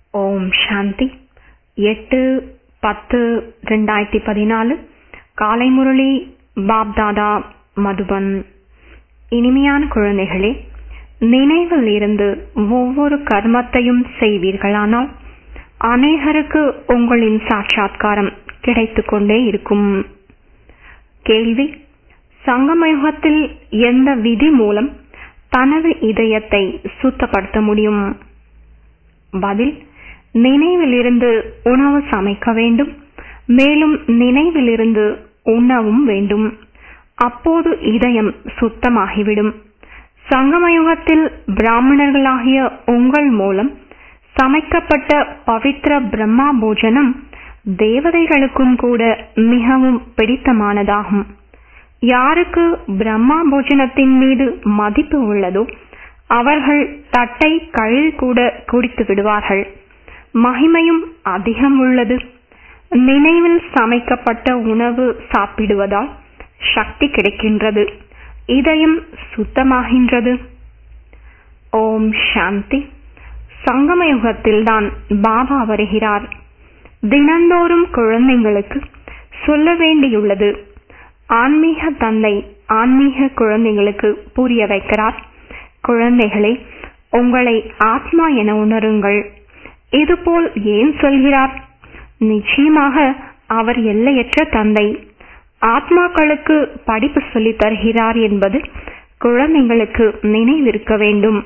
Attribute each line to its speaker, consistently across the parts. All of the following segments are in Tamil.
Speaker 1: ஓம் சாந்தி எட்டு பத்து ரெண்டாயிரத்தி பதினாலு காலை முரளி பாப்தாதா மதுபன் இனிமையான குழந்தைகளே நினைவில் இருந்து ஒவ்வொரு கர்மத்தையும் செய்வீர்களானால் அநேகருக்கு உங்களின் சாட்சாத்காரம் கிடைத்துக் கொண்டே இருக்கும் கேள்வி சங்கமயுகத்தில் எந்த விதி மூலம் தனது இதயத்தை சுத்தப்படுத்த முடியும் பதில் நினைவிலிருந்து உணவு சமைக்க வேண்டும் மேலும் நினைவிலிருந்து உண்ணவும் வேண்டும் அப்போது இதயம் சுத்தமாகிவிடும் சங்கமயுகத்தில் பிராமணர்களாகிய உங்கள் மூலம் சமைக்கப்பட்ட பவித்திர பிரம்மா போஜனம் தேவதைகளுக்கும் கூட மிகவும் பிடித்தமானதாகும் யாருக்கு பிரம்மா போஜனத்தின் மீது மதிப்பு உள்ளதோ அவர்கள் தட்டை கழில் கூட குடித்து விடுவார்கள் மகிமையும் அதிகம் உள்ளது நினைவில் சமைக்கப்பட்ட உணவு சாப்பிடுவதால் சக்தி கிடைக்கின்றது இதயம் சுத்தமாகின்றது ஓம் சாந்தி சங்கமயுகத்தில்தான் பாபா வருகிறார் தினந்தோறும் குழந்தைங்களுக்கு சொல்ல வேண்டியுள்ளது ஆன்மீக தந்தை ஆன்மீக குழந்தைகளுக்கு புரிய வைக்கிறார் குழந்தைகளே உங்களை ஆத்மா என உணருங்கள் இதுபோல் ஏன் சொல்கிறார் நிச்சயமாக அவர் எல்லையற்ற தந்தை ஆத்மாக்களுக்கு படிப்பு சொல்லித் தருகிறார் என்பது குழந்தைங்களுக்கு நினைவிருக்க வேண்டும்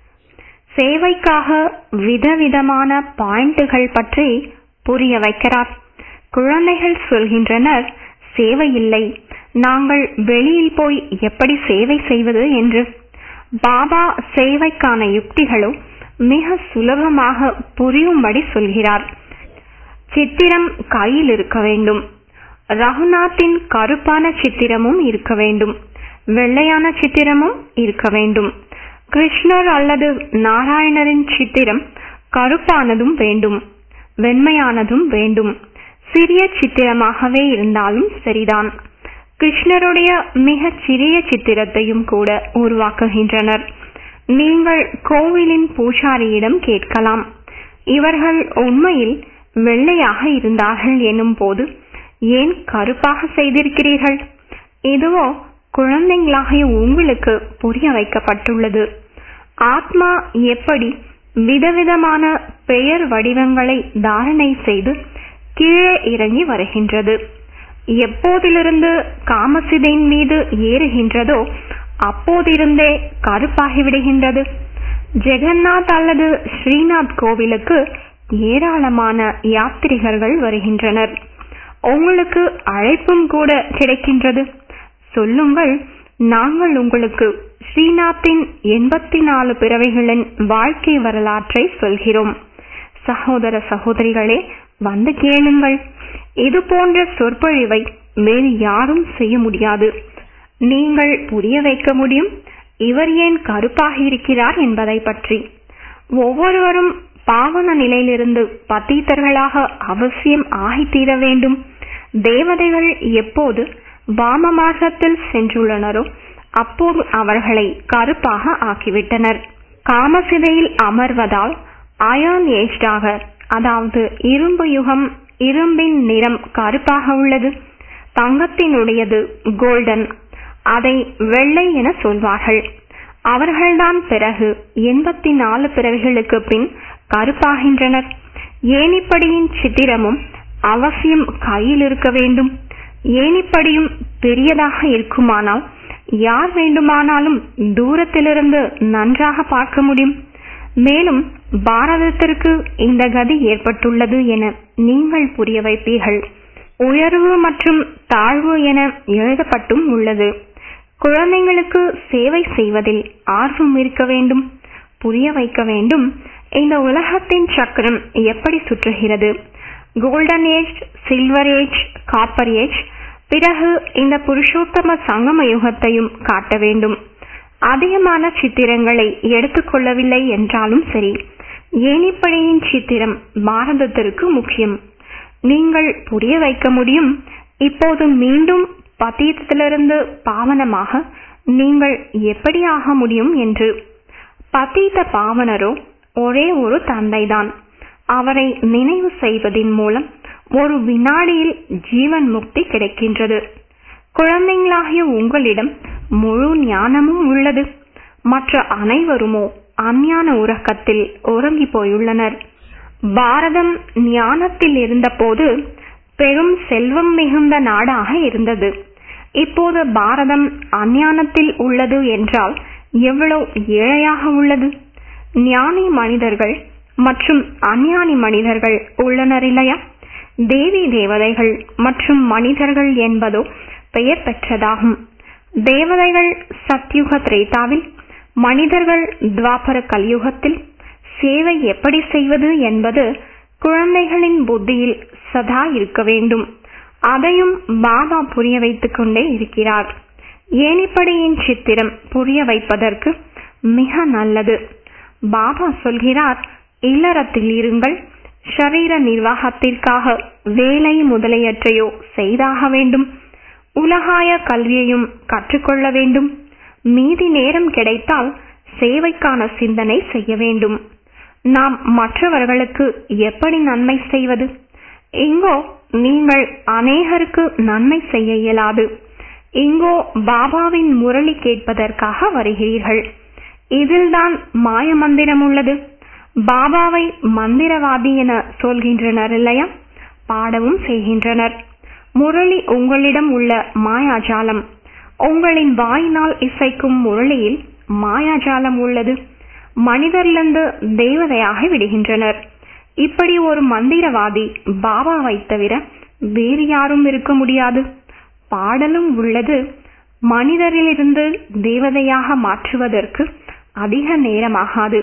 Speaker 1: சேவைக்காக விதவிதமான பாயிண்டுகள் பற்றி புரிய வைக்கிறார் குழந்தைகள் சொல்கின்றனர் சேவை இல்லை நாங்கள் வெளியில் போய் எப்படி சேவை செய்வது என்று பாபா சேவைக்கான யுக்திகளோ மிக சுலபமாக புரியும்படி சொல்கிறார் சித்திரம் கையில் இருக்க வேண்டும் ரகுநாத்தின் கருப்பான சித்திரமும் இருக்க வேண்டும் வெள்ளையான சித்திரமும் இருக்க வேண்டும் கிருஷ்ணர் அல்லது நாராயணரின் சித்திரம் கருப்பானதும் வேண்டும் வெண்மையானதும் வேண்டும் சிறிய சித்திரமாகவே இருந்தாலும் சரிதான் கிருஷ்ணருடைய மிகச் சிறிய சித்திரத்தையும் கூட உருவாக்குகின்றனர் நீங்கள் கோவிலின் பூஜாரியிடம் கேட்கலாம் இவர்கள் உண்மையில் வெள்ளையாக இருந்தார்கள் எனும் போது ஏன் கருப்பாக செய்திருக்கிறீர்கள் இதுவோ குழந்தைங்களாகிய உங்களுக்கு புரிய வைக்கப்பட்டுள்ளது ஆத்மா எப்படி விதவிதமான பெயர் வடிவங்களை தாரணை செய்து கீழே இறங்கி வருகின்றது எப்போதிலிருந்து காமசிதையின் மீது ஏறுகின்றதோ அப்போதிருந்தே கருப்பாகிவிடுகின்றது ஜெகநாத் அல்லது ஸ்ரீநாத் கோவிலுக்கு ஏராளமான யாத்திரிகர்கள் வருகின்றனர் உங்களுக்கு அழைப்பும் கூட கிடைக்கின்றது சொல்லுங்கள் நாங்கள் உங்களுக்கு ஸ்ரீநாத்தின் எண்பத்தி நாலு பிறவைகளின் வாழ்க்கை வரலாற்றை சொல்கிறோம் சகோதர சகோதரிகளே வந்து கேளுங்கள் இது போன்ற சொற்பொழிவை வேறு யாரும் செய்ய முடியாது நீங்கள் புரிய வைக்க முடியும் இவர் ஏன் கருப்பாக இருக்கிறார் என்பதை பற்றி ஒவ்வொருவரும் பாவன நிலையிலிருந்து பத்தீத்தர்களாக அவசியம் ஆகித்தீர வேண்டும் தேவதைகள் எப்போது வாம மார்க்கத்தில் சென்றுள்ளனரோ அப்போது அவர்களை கருப்பாக ஆக்கிவிட்டனர் காமசிதையில் அமர்வதால் அயான் ஏஸ்டாக அதாவது இரும்பு யுகம் இரும்பின் நிறம் கருப்பாக உள்ளது தங்கத்தினுடையது கோல்டன் அதை வெள்ளை என சொல்வார்கள் அவர்கள்தான் பிறகு எண்பத்தி நாலு பிறவிகளுக்கு பின் கருப்பாகின்றனர் ஏனிப்படியின் சித்திரமும் அவசியம் கையில் இருக்க வேண்டும் ஏனிப்படியும் பெரியதாக இருக்குமானால் யார் வேண்டுமானாலும் தூரத்திலிருந்து நன்றாக பார்க்க முடியும் மேலும் பாரதத்திற்கு இந்த கதி ஏற்பட்டுள்ளது என நீங்கள் புரிய வைப்பீர்கள் உயர்வு மற்றும் தாழ்வு என எழுதப்பட்டும் உள்ளது குழந்தைங்களுக்கு சேவை செய்வதில் ஆர்வம் இருக்க வேண்டும் புரிய வைக்க வேண்டும் இந்த உலகத்தின் சக்கரம் எப்படி சுற்றுகிறது golden age silver age copper age பிறகு இந்த புருஷோத்தம சங்கம யுகத்தையும் காட்ட வேண்டும் அதிகமான சித்திரங்களை எடுத்துக்கொள்ளவில்லை என்றாலும் சரி ஏனிப்படையின் சித்திரம் பாரதத்திற்கு முக்கியம் நீங்கள் புரிய வைக்க முடியும் இப்போது மீண்டும் பத்தீதத்திலிருந்து பாவனமாக நீங்கள் எப்படி ஆக முடியும் என்று பதீத பாவனரோ ஒரே ஒரு தந்தைதான் அவரை நினைவு செய்வதின் மூலம் ஒரு வினாடியில் ஜீவன் முக்தி கிடைக்கின்றது குழந்தைங்களாகிய உங்களிடம் முழு ஞானமும் உள்ளது மற்ற அனைவருமோ அஞ்ஞான உறக்கத்தில் உறங்கி போயுள்ளனர் பாரதம் ஞானத்தில் இருந்தபோது பெரும் செல்வம் மிகுந்த நாடாக இருந்தது இப்போது பாரதம் அஞ்ஞானத்தில் உள்ளது என்றால் எவ்வளவு ஏழையாக உள்ளது ஞானி மனிதர்கள் மற்றும் அஞ்ஞானி மனிதர்கள் உள்ளனர் இல்லையா தேவி தேவதைகள் மற்றும் மனிதர்கள் என்பதோ பெயர் பெற்றதாகும் தேவதைகள் சத்யுக திரேதாவில் மனிதர்கள் துவாபர கலியுகத்தில் சேவை எப்படி செய்வது என்பது குழந்தைகளின் புத்தியில் சதா இருக்க வேண்டும் அதையும் பாபா புரிய வைத்துக் கொண்டே இருக்கிறார் ஏனிப்படியின் சித்திரம் புரிய வைப்பதற்கு மிக நல்லது பாபா சொல்கிறார் இல்லறத்தில் இருங்கள் ஷரீர நிர்வாகத்திற்காக வேலை முதலியற்றையோ செய்தாக வேண்டும் உலகாய கல்வியையும் கற்றுக்கொள்ள வேண்டும் மீதி நேரம் கிடைத்தால் சேவைக்கான சிந்தனை செய்ய வேண்டும் நாம் மற்றவர்களுக்கு எப்படி நன்மை செய்வது இங்கோ நீங்கள் அநேகருக்கு நன்மை செய்ய இயலாது இங்கோ பாபாவின் முரளி கேட்பதற்காக வருகிறீர்கள் இதில்தான் மாய மந்திரம் உள்ளது பாபாவை மந்திரவாதி என சொல்கின்றனர் இல்லையா பாடவும் செய்கின்றனர் முரளி உங்களிடம் உள்ள மாயாஜாலம் உங்களின் வாயினால் இசைக்கும் முரளியில் மாயாஜாலம் உள்ளது மனிதரிலிருந்து தேவதையாக விடுகின்றனர் இப்படி ஒரு மந்திரவாதி பாபாவை தவிர வேறு யாரும் இருக்க முடியாது பாடலும் உள்ளது மனிதரிலிருந்து தேவதையாக மாற்றுவதற்கு அதிக நேரமாகாது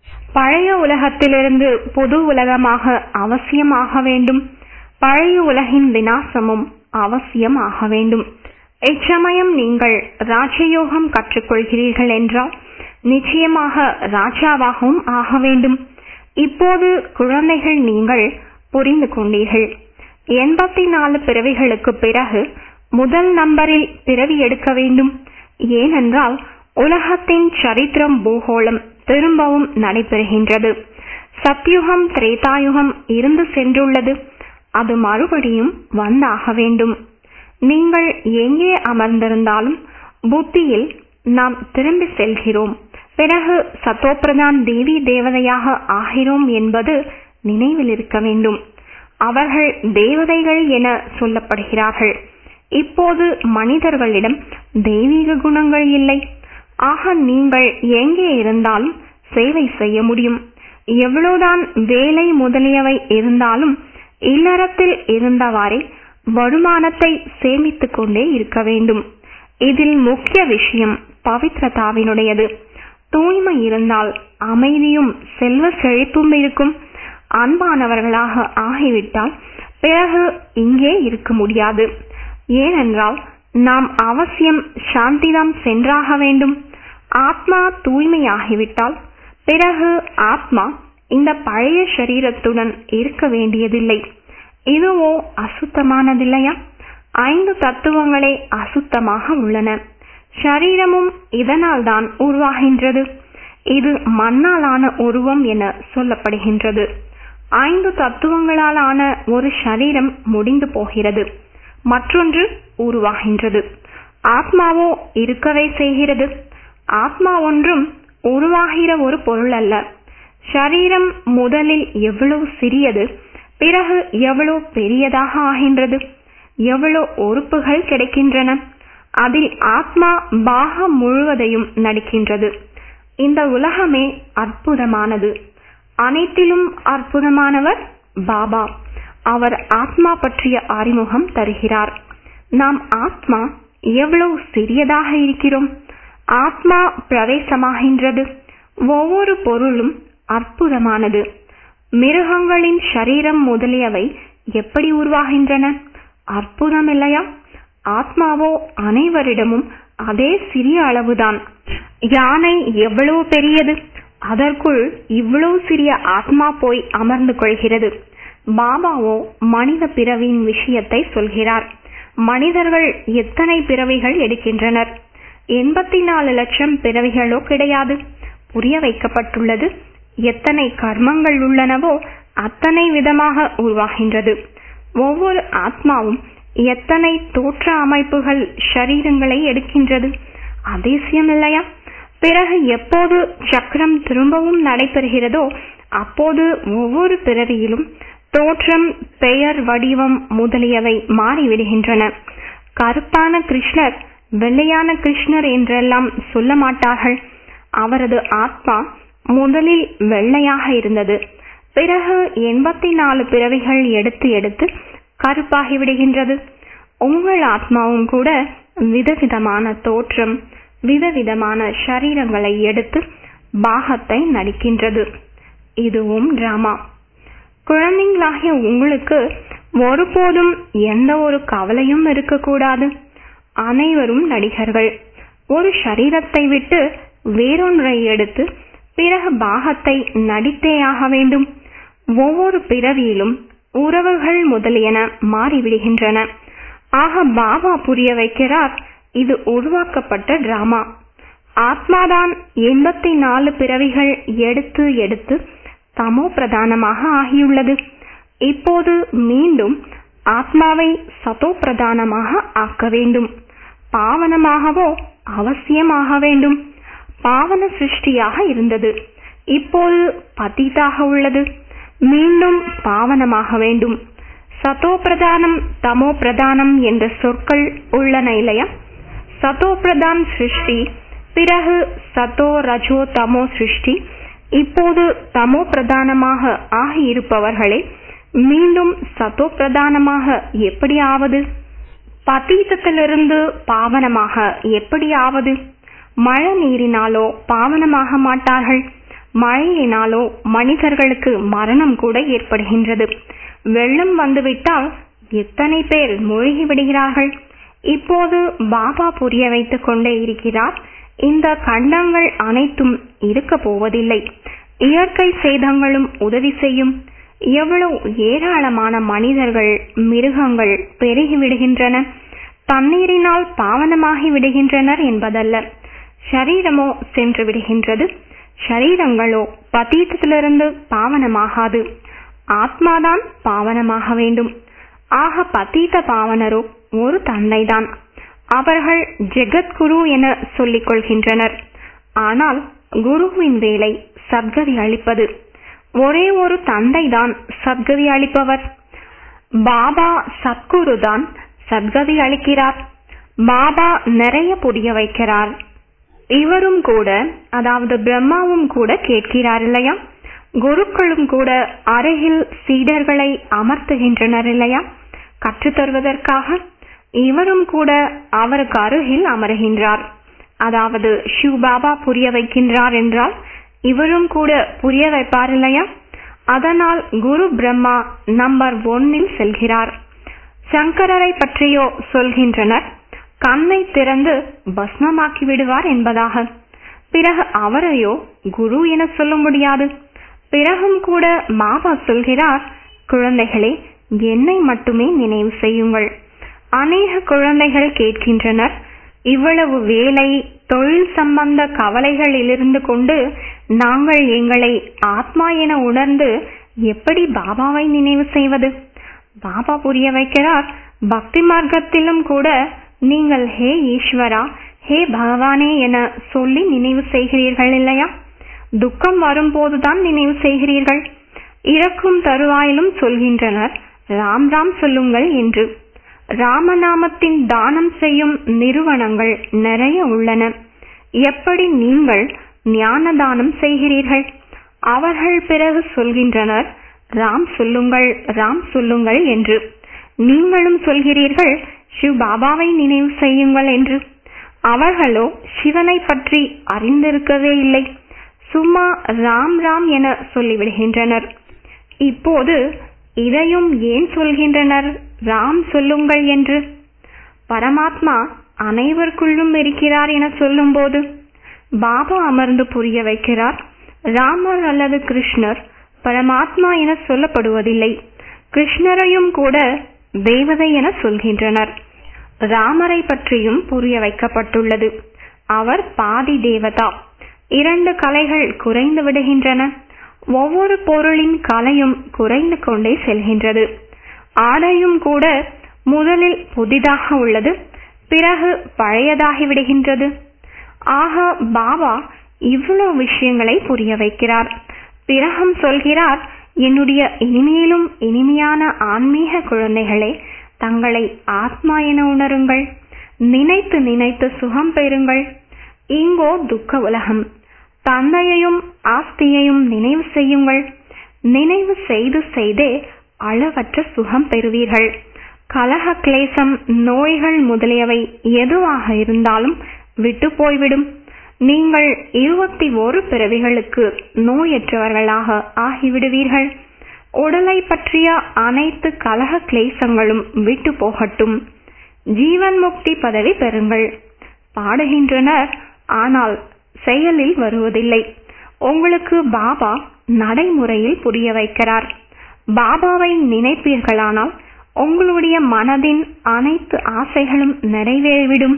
Speaker 1: பழைய உலகத்திலிருந்து புது உலகமாக அவசியமாக வேண்டும் பழைய உலகின் வினாசமும் அவசியம் ஆக வேண்டும் இச்சமயம் நீங்கள் ராஜயோகம் கற்றுக்கொள்கிறீர்கள் என்றால் நிச்சயமாக ராஜாவாகவும் ஆக வேண்டும் இப்போது குழந்தைகள் நீங்கள் புரிந்து கொண்டீர்கள் எண்பத்தி நாலு பிறவிகளுக்கு பிறகு முதல் நம்பரில் பிறவி எடுக்க வேண்டும் ஏனென்றால் உலகத்தின் சரித்திரம் பூகோளம் திரும்பவும் நடைபெறுகின்றது சத்யுகம் திரேதாயுகம் இருந்து சென்றுள்ளது அது மறுபடியும் வந்தாக வேண்டும் நீங்கள் எங்கே அமர்ந்திருந்தாலும் புத்தியில் நாம் திரும்பி செல்கிறோம் பிறகு சத்தோப்பிரதான் தேவி தேவதையாக ஆகிறோம் என்பது நினைவில் இருக்க வேண்டும் அவர்கள் தேவதைகள் என சொல்லப்படுகிறார்கள் இப்போது மனிதர்களிடம் தெய்வீக குணங்கள் இல்லை ஆக நீங்கள் எங்கே இருந்தாலும் சேவை செய்ய முடியும் எவ்வளவுதான் வேலை முதலியவை இருந்தாலும் இல்லறத்தில் இருந்தவாறே வருமானத்தை சேமித்துக் கொண்டே இருக்க வேண்டும் இதில் முக்கிய விஷயம் பவித்ரதாவினுடையது தூய்மை இருந்தால் அமைதியும் செல்வ செழிப்பும் இருக்கும் அன்பானவர்களாக ஆகிவிட்டால் பிறகு இங்கே இருக்க முடியாது ஏனென்றால் நாம் அவசியம் சாந்திதான் சென்றாக வேண்டும் ஆத்மா தூய்மையாகிவிட்டால் பிறகு ஆத்மா இந்த பழைய சரீரத்துடன் இருக்க வேண்டியதில்லை இதுவோ அசுத்தமானதில்லையா ஐந்து தத்துவங்களே அசுத்தமாக உள்ளன சரீரமும் இதனால் தான் உருவாகின்றது இது மண்ணாலான உருவம் என சொல்லப்படுகின்றது ஐந்து தத்துவங்களாலான ஒரு சரீரம் முடிந்து போகிறது மற்றொன்று உருவாகின்றது ஆத்மாவோ இருக்கவே செய்கிறது ஆத்மா ஒன்றும் உருவாகிற ஒரு பொருள் அல்ல சரீரம் முதலில் எவ்வளவு சிறியது பிறகு எவ்வளவு பெரியதாக ஆகின்றது எவ்வளவு உறுப்புகள் கிடைக்கின்றன அதில் ஆத்மா பாகம் முழுவதையும் நடிக்கின்றது இந்த உலகமே அற்புதமானது அனைத்திலும் அற்புதமானவர் பாபா அவர் ஆத்மா பற்றிய அறிமுகம் தருகிறார் நாம் ஆத்மா எவ்வளவு சிறியதாக இருக்கிறோம் ஆத்மா பிரவேசமாகின்றது ஒவ்வொரு பொருளும் அற்புதமானது மிருகங்களின் சரீரம் முதலியவை எப்படி உருவாகின்றன அற்புதம் இல்லையா ஆத்மாவோ அனைவரிடமும் அதே சிறிய அளவுதான் யானை எவ்வளவு பெரியது அதற்குள் இவ்வளவு சிறிய ஆத்மா போய் அமர்ந்து கொள்கிறது பாபாவோ மனித பிறவியின் விஷயத்தை சொல்கிறார் மனிதர்கள் எத்தனை பிறவிகள் எடுக்கின்றனர் எண்பத்தி நாலு லட்சம் பிறவிகளோ கிடையாது புரிய வைக்கப்பட்டுள்ளது எத்தனை கர்மங்கள் உள்ளனவோ அத்தனை விதமாக உருவாகின்றது ஒவ்வொரு ஆத்மாவும் எத்தனை தோற்ற அமைப்புகள் ஷரீரங்களை எடுக்கின்றது அதிசயம் இல்லையா பிறகு எப்போது சக்கரம் திரும்பவும் நடைபெறுகிறதோ அப்போது ஒவ்வொரு பிறவியிலும் தோற்றம் பெயர் வடிவம் முதலியவை மாறிவிடுகின்றன கருப்பான கிருஷ்ணர் வெள்ளையான கிருஷ்ணர் என்றெல்லாம் சொல்ல மாட்டார்கள் அவரது ஆத்மா முதலில் வெள்ளையாக இருந்தது பிறகு எண்பத்தி நாலு பிறவிகள் எடுத்து எடுத்து கருப்பாகி விடுகின்றது உங்கள் ஆத்மாவும் கூட விதவிதமான தோற்றம் விதவிதமான சரீரங்களை எடுத்து பாகத்தை நடிக்கின்றது இதுவும் டிராமா குழந்தைங்களாகிய உங்களுக்கு ஒருபோதும் எந்த ஒரு கவலையும் இருக்கக்கூடாது அனைவரும் நடிகர்கள் ஒரு சரீரத்தை விட்டு வேறொன்றை எடுத்து பிறகு பாகத்தை நடித்தேயாக வேண்டும் ஒவ்வொரு பிறவியிலும் உறவுகள் முதலியன மாறிவிடுகின்றன ஆக பாபா புரிய வைக்கிறார் இது உருவாக்கப்பட்ட டிராமா ஆத்மாதான் எண்பத்தி நாலு பிறவிகள் எடுத்து எடுத்து தமோ பிரதானமாக ஆகியுள்ளது இப்போது மீண்டும் ஆத்மாவை சதோ பிரதானமாக ஆக்க வேண்டும் பாவனமாகவோ அவசியமாக வேண்டும் பாவன சிருஷ்டியாக இருந்தது இப்போது பதிதாக உள்ளது மீண்டும் பாவனமாக வேண்டும் சதோ பிரதானம் தமோ பிரதானம் என்ற சொற்கள் உள்ளன இல்லையா சதோ பிரதான் சிருஷ்டி பிறகு சதோ ரஜோ தமோ சிருஷ்டி இப்போது தமோ பிரதானமாக ஆகியிருப்பவர்களே மீண்டும் சதோ பிரதானமாக எப்படி ஆவது பதீதத்திலிருந்து பாவனமாக எப்படி ஆவது மழை நீரினாலோ பாவனமாக மாட்டார்கள் மழையினாலோ மனிதர்களுக்கு மரணம் கூட ஏற்படுகின்றது வெள்ளம் வந்துவிட்டால் எத்தனை பேர் மூழ்கி விடுகிறார்கள் இப்போது பாபா புரிய வைத்துக் கொண்டே இருக்கிறார் இந்த கண்டங்கள் அனைத்தும் இருக்க போவதில்லை இயற்கை சேதங்களும் உதவி செய்யும் எவ்வளவு ஏராளமான மனிதர்கள் மிருகங்கள் பெருகி விடுகின்றன தண்ணீரினால் பாவனமாகி விடுகின்றனர் என்பதல்ல ஷரீரமோ சென்று விடுகின்றது ஷரீரங்களோ பதீதத்திலிருந்து பாவனமாகாது ஆத்மாதான் பாவனமாக வேண்டும் ஆக பதீத பாவனரோ ஒரு தந்தைதான் அவர்கள் ஜெகத்குரு என சொல்லிக் கொள்கின்றனர் ஆனால் குருவின் வேலை சத்கதி அளிப்பது ஒரே ஒரு தந்தைதான் சத்கதி அளிப்பவர் பாபா சத்குரு தான் சத்கதி அளிக்கிறார் பாபா நிறைய புரிய வைக்கிறார் இவரும் கூட அதாவது பிரம்மாவும் கூட கேட்கிறார் இல்லையா குருக்களும் கூட அருகில் சீடர்களை அமர்த்துகின்றனர் இல்லையா கற்றுத்தருவதற்காக இவரும் கூட அவருக்கு அருகில் அமருகின்றார் அதாவது ஷிவ் பாபா புரிய வைக்கின்றார் என்றால் இவரும் கூட புரிய வைப்பார் இல்லையா அதனால் குரு பிரம்மா நம்பர் ஒன்னில் செல்கிறார் சங்கரரை பற்றியோ சொல்கின்றனர் கண்ணை திறந்து பஸ்மமாக்கி விடுவார் என்பதாக பிறகு அவரையோ குரு என சொல்ல முடியாது பிறகும் கூட மாபா சொல்கிறார் குழந்தைகளே என்னை மட்டுமே நினைவு செய்யுங்கள் அநேக குழந்தைகள் கேட்கின்றனர் இவ்வளவு வேலை தொழில் சம்பந்த கவலைகளிலிருந்து கொண்டு நாங்கள் எங்களை ஆத்மா என உணர்ந்து எப்படி பாபாவை நினைவு செய்வது பாபா புரிய வைக்கிறார் பக்தி மார்க்கத்திலும் கூட நீங்கள் ஹே ஈஸ்வரா ஹே பகவானே என சொல்லி நினைவு செய்கிறீர்கள் இல்லையா துக்கம் வரும்போதுதான் நினைவு செய்கிறீர்கள் இறக்கும் தருவாயிலும் சொல்கின்றனர் ராம் ராம் சொல்லுங்கள் என்று ராமநாமத்தின் தானம் செய்யும் நிறுவனங்கள் நிறைய உள்ளன எப்படி நீங்கள் ஞான தானம் செய்கிறீர்கள் அவர்கள் பிறகு சொல்கின்றனர் ராம் சொல்லுங்கள் ராம் சொல்லுங்கள் என்று நீங்களும் சொல்கிறீர்கள் சிவ் பாபாவை நினைவு செய்யுங்கள் என்று அவர்களோ சிவனை பற்றி அறிந்திருக்கவே இல்லை சும்மா ராம் ராம் என சொல்லிவிடுகின்றனர் இப்போது இதையும் ஏன் சொல்கின்றனர் ராம் சொல்லுங்கள் என்று பரமாத்மா அனைவருக்குள்ளும் இருக்கிறார் என சொல்லும்போது பாபா அமர்ந்து புரிய வைக்கிறார் ராமர் அல்லது கிருஷ்ணர் பரமாத்மா என சொல்லப்படுவதில்லை கிருஷ்ணரையும் கூட தேவதை என சொல்கின்றனர் ராமரை பற்றியும் புரிய வைக்கப்பட்டுள்ளது அவர் பாதி தேவதா இரண்டு கலைகள் குறைந்து விடுகின்றன ஒவ்வொரு பொருளின் கலையும் குறைந்து கொண்டே செல்கின்றது ஆடையும் கூட முதலில் புதிதாக உள்ளது பிறகு பழையதாகி விடுகின்றது ஆக பாபா இவ்வளவு விஷயங்களை புரிய வைக்கிறார் பிறகும் சொல்கிறார் என்னுடைய இனிமையிலும் இனிமையான ஆன்மீக குழந்தைகளே தங்களை ஆத்மா என உணருங்கள் நினைத்து நினைத்து சுகம் பெறுங்கள் இங்கோ துக்க உலகம் தந்தையையும் ஆஸ்தியையும் நினைவு செய்யுங்கள் நினைவு செய்து செய்தே அளவற்ற சுகம் பெறுவீர்கள் கலக கிளேசம் நோய்கள் முதலியவை எதுவாக இருந்தாலும் விட்டு போய்விடும் நீங்கள் இருபத்தி ஒரு பிறவிகளுக்கு நோயற்றவர்களாக ஆகிவிடுவீர்கள் உடலை பற்றிய அனைத்து கலக கிளேசங்களும் விட்டு போகட்டும் ஜீவன் முக்தி பதவி பெறுங்கள் பாடுகின்றனர் ஆனால் செயலில் வருவதில்லை உங்களுக்கு பாபா நடைமுறையில் புரிய வைக்கிறார் பாபாவை நினைப்பீர்களானால் உங்களுடைய மனதின் அனைத்து ஆசைகளும் நிறைவேறிவிடும்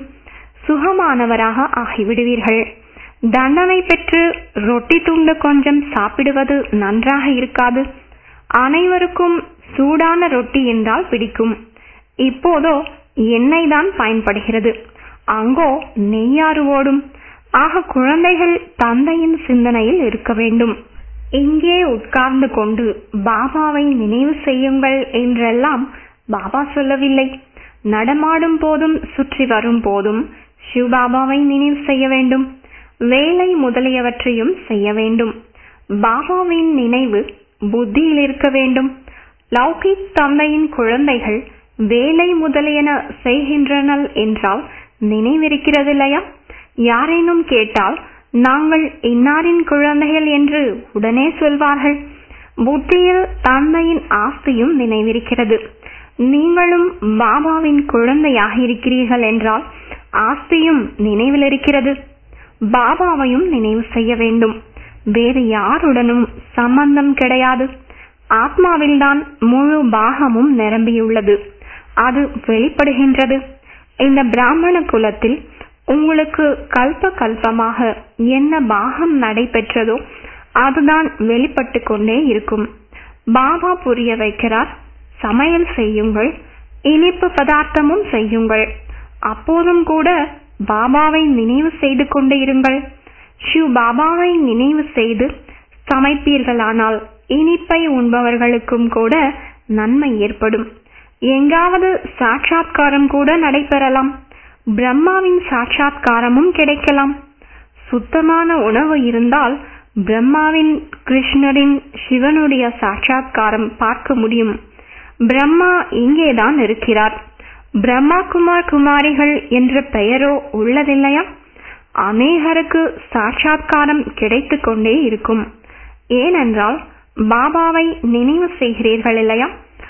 Speaker 1: சுகமானவராக ஆகிவிடுவீர்கள் தண்டனை பெற்று ரொட்டி துண்டு கொஞ்சம் சாப்பிடுவது நன்றாக இருக்காது அனைவருக்கும் சூடான ரொட்டி என்றால் பிடிக்கும் இப்போதோ எண்ணெய் தான் பயன்படுகிறது அங்கோ நெய்யாறு ஓடும் ஆக குழந்தைகள் தந்தையின் சிந்தனையில் இருக்க வேண்டும் இங்கே உட்கார்ந்து கொண்டு பாபாவை நினைவு செய்யுங்கள் என்றெல்லாம் பாபா சொல்லவில்லை நடமாடும் போதும் சுற்றி வரும் போதும் சிவபாபாவை நினைவு செய்ய வேண்டும் வேலை முதலியவற்றையும் செய்ய வேண்டும் பாபாவின் நினைவு புத்தியில் இருக்க வேண்டும் லௌகிக் தந்தையின் குழந்தைகள் வேலை முதலியன செய்கின்றனர் என்றால் நினைவிருக்கிறது இல்லையா யாரேனும் கேட்டால் நாங்கள் இன்னாரின் குழந்தைகள் என்று உடனே சொல்வார்கள் புத்தியில் தந்தையின் ஆஸ்தியும் நினைவிருக்கிறது நீங்களும் பாபாவின் குழந்தையாக இருக்கிறீர்கள் என்றால் ஆஸ்தியும் நினைவில் இருக்கிறது பாபாவையும் நினைவு செய்ய வேண்டும் வேறு யாருடனும் சம்பந்தம் கிடையாது ஆத்மாவில்தான் முழு பாகமும் நிரம்பியுள்ளது அது வெளிப்படுகின்றது இந்த பிராமண குலத்தில் உங்களுக்கு கல்ப கல்பமாக என்ன பாகம் நடைபெற்றதோ அதுதான் வெளிப்பட்டு கொண்டே இருக்கும் பாபா புரிய வைக்கிறார் சமையல் செய்யுங்கள் இனிப்பு பதார்த்தமும் செய்யுங்கள் அப்போதும் கூட பாபாவை நினைவு செய்து கொண்டு இருங்கள் ஷிவ் பாபாவை நினைவு செய்து சமைப்பீர்களானால் இனிப்பை உண்பவர்களுக்கும் கூட நன்மை ஏற்படும் எங்காவது சாட்சாத்காரம் கூட நடைபெறலாம் பிரம்மாவின் சாட்சாத்காரமும் கிடைக்கலாம் சுத்தமான உணவு இருந்தால் பிரம்மாவின் கிருஷ்ணரின் சிவனுடைய சாட்சாத்காரம் பார்க்க முடியும் பிரம்மா இங்கேதான் இருக்கிறார் பிரம்மா குமார் குமாரிகள் என்ற பெயரோ உள்ளதில்லையா அநேகருக்கு சாட்சாத்காரம் கிடைத்து கொண்டே இருக்கும் ஏனென்றால் பாபாவை நினைவு செய்கிறீர்கள் இல்லையா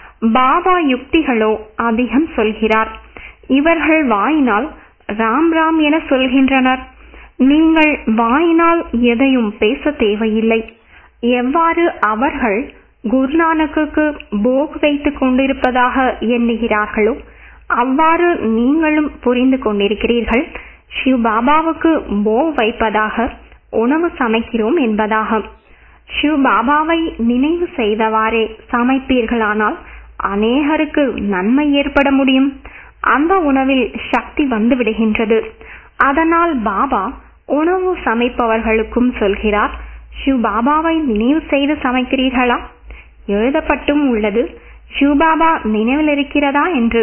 Speaker 1: பாபா யுக்திகளோ அதிகம் சொல்கிறார் இவர்கள் வாயினால் ராம் ராம் என சொல்கின்றனர் நீங்கள் வாயினால் எதையும் பேச தேவையில்லை எவ்வாறு அவர்கள் குருநானக்கு போக் வைத்துக் கொண்டிருப்பதாக எண்ணுகிறார்களோ அவ்வாறு நீங்களும் புரிந்து கொண்டிருக்கிறீர்கள் சிவ் பாபாவுக்கு போ வைப்பதாக உணவு சமைக்கிறோம் என்பதாக சிவ் பாபாவை நினைவு செய்தவாறே சமைப்பீர்களானால் அநேகருக்கு நன்மை ஏற்பட முடியும் அந்த உணவில் சக்தி வந்து விடுகின்றது அதனால் பாபா உணவு சமைப்பவர்களுக்கும் சொல்கிறார் சிவ் பாபாவை நினைவு செய்து சமைக்கிறீர்களா எழுதப்பட்டும் உள்ளது சிவபாபா நினைவில் இருக்கிறதா என்று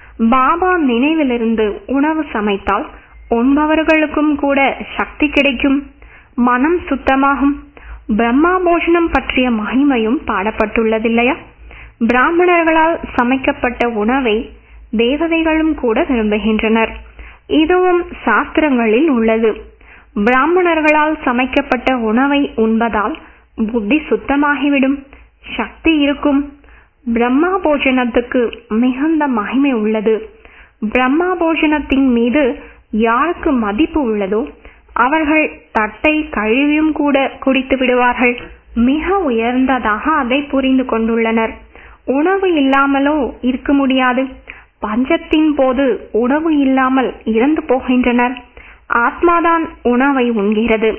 Speaker 1: பாபா நினைவிலிருந்து உணவு சமைத்தால் உண்பவர்களுக்கும் கூட சக்தி கிடைக்கும் மனம் சுத்தமாகும் பிரம்மா போஷனம் பற்றிய மகிமையும் பாடப்பட்டுள்ளதில்லையா பிராமணர்களால் சமைக்கப்பட்ட உணவை தேவதைகளும் கூட விரும்புகின்றனர் இதுவும் சாஸ்திரங்களில் உள்ளது பிராமணர்களால் சமைக்கப்பட்ட உணவை உண்பதால் புத்தி சுத்தமாகிவிடும் சக்தி இருக்கும் பிரம்மா போஜனத்துக்கு மிகுந்த மகிமை உள்ளது பிரம்மா போஜனத்தின் மீது யாருக்கு மதிப்பு உள்ளதோ அவர்கள் தட்டை கழுவியும் கூட குடித்து விடுவார்கள் மிக உயர்ந்ததாக அதை புரிந்து கொண்டுள்ளனர் உணவு இல்லாமலோ இருக்க முடியாது பஞ்சத்தின் போது உணவு இல்லாமல் இறந்து போகின்றனர் ஆத்மாதான் உணவை உண்கிறது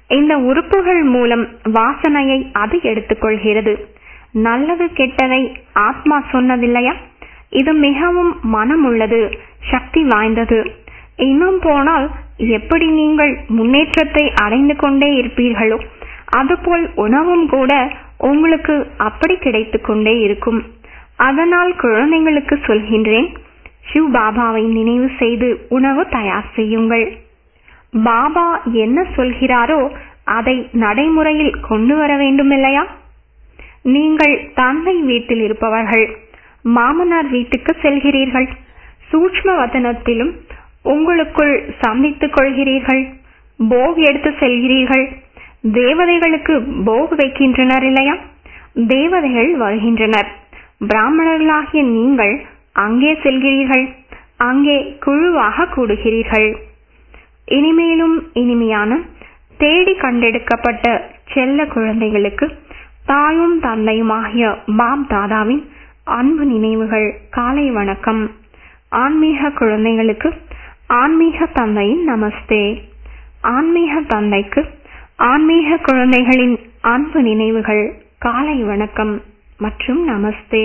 Speaker 1: இந்த உறுப்புகள் மூலம் வாசனையை அது எடுத்துக்கொள்கிறது நல்லது கெட்டதை ஆத்மா சொன்னதில்லையா இது மிகவும் மனம் உள்ளது சக்தி வாய்ந்தது இன்னும் போனால் எப்படி நீங்கள் முன்னேற்றத்தை அடைந்து கொண்டே இருப்பீர்களோ அதுபோல் உணவும் கூட உங்களுக்கு அப்படி கிடைத்துக் கொண்டே இருக்கும் அதனால் குழந்தைங்களுக்கு சொல்கின்றேன் சிவ் பாபாவை நினைவு செய்து உணவு தயார் செய்யுங்கள் பாபா என்ன சொல்கிறாரோ அதை நடைமுறையில் கொண்டு வர வேண்டும் இல்லையா நீங்கள் தந்தை வீட்டில் இருப்பவர்கள் மாமனார் வீட்டுக்கு செல்கிறீர்கள் சூட்ச்ம வதனத்திலும் உங்களுக்குள் சந்தித்துக் கொள்கிறீர்கள் போக் எடுத்து செல்கிறீர்கள் தேவதைகளுக்கு போக் வைக்கின்றனர் இல்லையா தேவதைகள் வருகின்றனர் பிராமணர்களாகிய நீங்கள் அங்கே செல்கிறீர்கள் அங்கே குழுவாக கூடுகிறீர்கள் இனிமேலும் இனிமையான தேடி கண்டெடுக்கப்பட்ட செல்ல குழந்தைகளுக்கு தாயும் தந்தையுமாகிய பாப் தாதாவின் அன்பு நினைவுகள் காலை வணக்கம் ஆன்மீக குழந்தைகளுக்கு ஆன்மீக தந்தையின் நமஸ்தே ஆன்மீக தந்தைக்கு ஆன்மீக குழந்தைகளின் அன்பு நினைவுகள் காலை வணக்கம் மற்றும் நமஸ்தே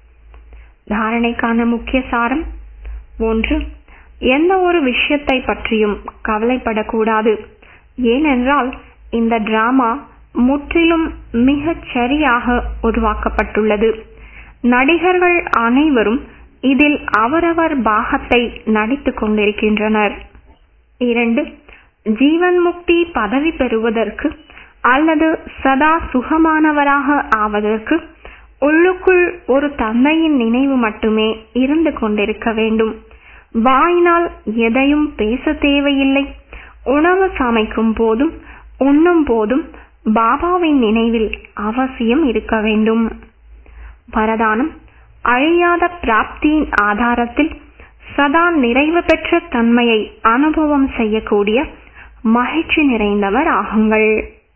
Speaker 1: தாரணைக்கான முக்கிய சாரம் ஒன்று எந்த ஒரு விஷயத்தை பற்றியும் கவலைப்படக்கூடாது ஏனென்றால் இந்த டிராமா முற்றிலும் மிகச் சரியாக உருவாக்கப்பட்டுள்ளது நடிகர்கள் அனைவரும் இதில் அவரவர் பாகத்தை நடித்துக் கொண்டிருக்கின்றனர் இரண்டு ஜீவன் முக்தி பதவி பெறுவதற்கு அல்லது சதா சுகமானவராக ஆவதற்கு உள்ளுக்குள் ஒரு தந்தையின் நினைவு மட்டுமே இருந்து கொண்டிருக்க வேண்டும் வாயினால் எதையும் பேச தேவையில்லை உணவு சமைக்கும் போதும் உண்ணும் போதும் பாபாவின் நினைவில் அவசியம் இருக்க வேண்டும் வரதானம் அழியாத பிராப்தியின் ஆதாரத்தில் சதா நிறைவு பெற்ற தன்மையை அனுபவம் செய்யக்கூடிய மகிழ்ச்சி நிறைந்தவர் ஆகுங்கள்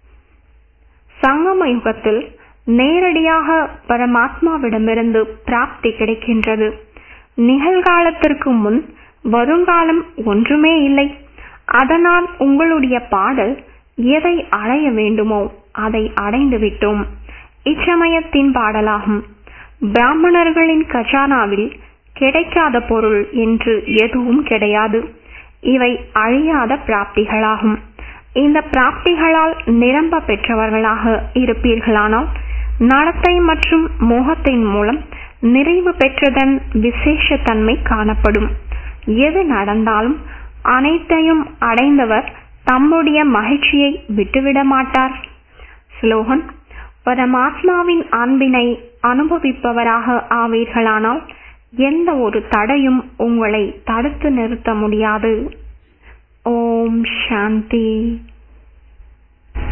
Speaker 1: சங்கம யுகத்தில் நேரடியாக பரமாத்மாவிடமிருந்து பிராப்தி கிடைக்கின்றது நிகழ்காலத்திற்கு முன் வருங்காலம் ஒன்றுமே இல்லை அதனால் உங்களுடைய பாடல் எதை அடைய வேண்டுமோ அதை அடைந்து விட்டோம் இச்சமயத்தின் பாடலாகும் பிராமணர்களின் கஜானாவில் கிடைக்காத பொருள் என்று எதுவும் கிடையாது இவை அழியாத பிராப்திகளாகும் இந்த பிராப்திகளால் நிரம்ப பெற்றவர்களாக இருப்பீர்களானால் நடத்தை மற்றும் மோகத்தின் மூலம் நிறைவு பெற்றதன் விசேஷ தன்மை காணப்படும் எது நடந்தாலும் அனைத்தையும் அடைந்தவர் தம்முடைய மகிழ்ச்சியை விட்டுவிட மாட்டார் ஸ்லோகன் பரமாத்மாவின் அன்பினை அனுபவிப்பவராக ஆவீர்களானால் எந்த ஒரு தடையும் உங்களை தடுத்து நிறுத்த முடியாது ஓம் சாந்தி